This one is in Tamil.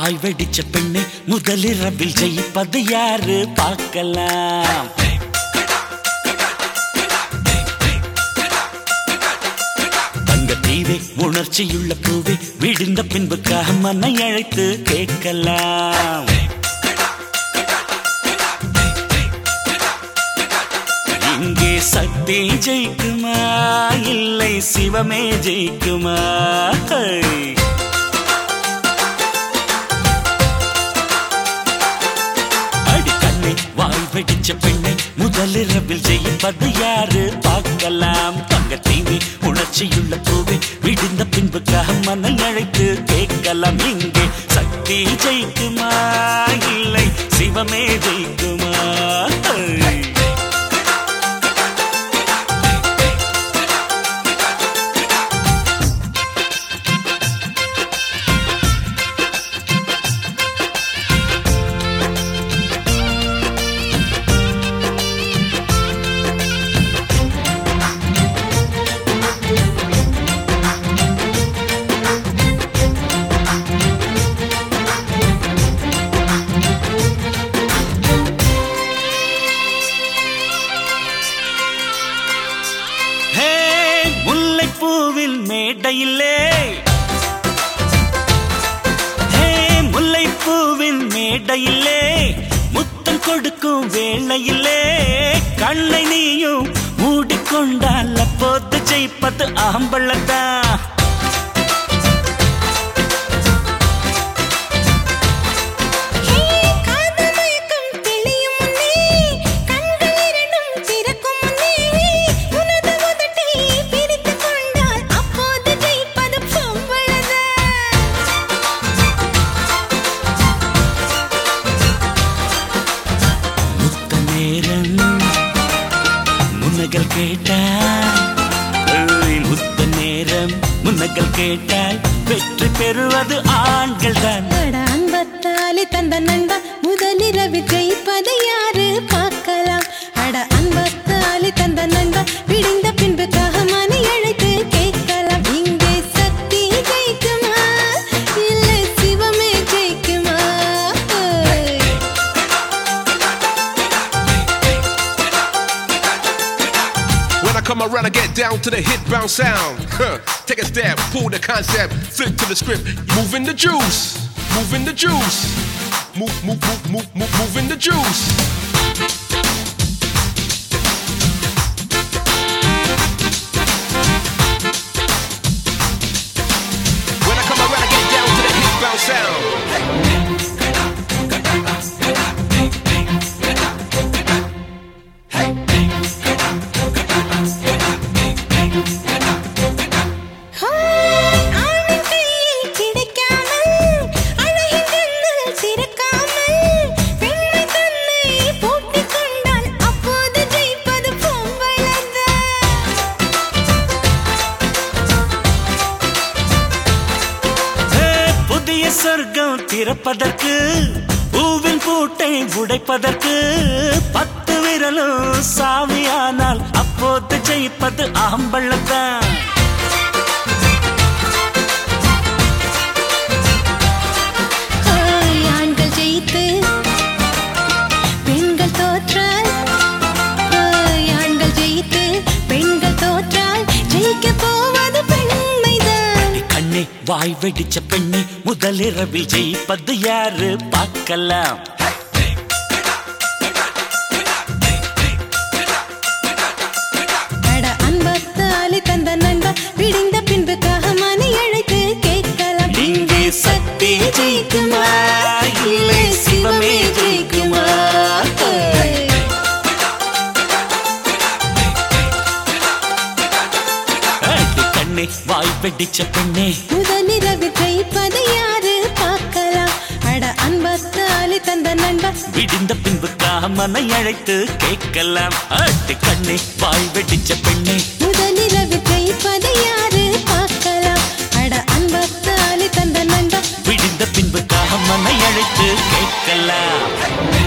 வாய் வெடிச்ச பெண்ணை முதலிரவில் ஜெயிப்பது யாரு பார்க்கலாம் தங்க தீவே உணர்ச்சியுள்ள பூவே விடுந்த பின்பு மனை அழைத்து கேட்கலாம் இங்கே சக்தி ஜெயிக்குமா இல்லை சிவமே ஜெயிக்குமா ஹை! அடி கண்ணை வாய் வெடிச்ச பெண்ணை முதலிரவில் ஜெயிப்பது யாரு பார்க்கலாம் தங்க தீவி உணர்ச்சியுள்ள பூவை விடுந்த பின்பு மனை அழைத்து கேட்கலாம் இங்கே சக்தி ஜெயிக்குமா இல்லை சிவமே ஜெயிக்குமா ஹை! ஹே முல்லைப்பூவில் மேடையிலே ஹே முல்லைப்பூவின் மேடையிலே முத்தம் கொடுக்கும் வேளையிலே கண்ணை நீயும் மூடிக்கொண்டால் அப்போது ஜெயிப்பது ஆம்பளத்தான் ஹே காதல் மயக்கம் தெளியும் முன்னே கண்கள் இரண்டும் திறக்கும் முன்னே உனது உதட்டை பிடித்துக் கொண்டால் அப்போது ஜெயிப்பது பொம்பளதான் முத்த நேரம் முன்னகள் கேட்டால் ஏய், முத்த நேரம் முன்னகள் கேட்டால் வெற்றி பெறுவது ஆண்கள் தான் அட அன்பத்தாலே தந்த நண்பா முதலிரவு ஜெயிப்பதை யாரு பார்க்கலாம் அட அன்பத்தாலே தந்த நண்பா விடிந்த பின்பு மனை அழைத்து கேட்கலாம் இங்கே சக்தி ஜெயிக்குமா இல்லை சிவமே ஜெயிக்குமா ஓய். When I come around, I get down to the hit bounce sound. Huh. Take a step, pull the concept, flip to the script, moving the juice, moving the juice, move, move, move, move, move, moving the juice. When I come around, I get down to the hit bounce sound. Hi, ஆணின் கையில் கிடைக்காமல், அழகின் கண்ணில் சிறக்காமல், பெண்மை தன்னை போற்றிக் கொண்டால் அப்போது ஜெயிப்பது பொம்பளைதான். ஏ, புதிய சொர்க்கம் திறப்பதற்கு பூவின் பூட்டை உடைப்பதற்கு பத்து விரலும் சாமியானால் அப்போது ஜெயிப்பது ஆம்பள்ளத்தான் ஹாய், ஆண்கள் ஜெயித்து பெண்கள் தோற்றால் ஹாய், ஆண்கள் ஜெயித்து பெண்கள் தோற்றால் ஜெயிக்க போவது பெண்மைதான் கண்ணே வாய் வெடிச்ச பெண்ணை முதலிரவில் ஜெயிப்பது யாரு பார்க்கலாம் அட அன்பத்தாலே தந்த நண்பா விடிந்த பின்பு மனை அழைத்து கேட்கலாம் இங்கே சக்தி ஜெயிக்குமா இல்லை சிவமே ஜெயிக்குமா அடி கண்ணே வாய் வெடிச்ச பெண்ணே முதலிரவு ஜெயிப்பதை யாரு பார்க்கலாம் அட அன்பத்தாலே தந்த நண்பா விடிந்த பின்பு காமனை அழைத்து கேட்கலாம் அடி கண்ணே வாய் வெடிச்ச பெண்ணே முதலிரவு ஜெயிப்பதை யாரு பார்க்கலாம் அட அன்பத்தாலே தந்த நண்பா விடிந்த பின்பு காமனை அழைத்து கேட்கலாம்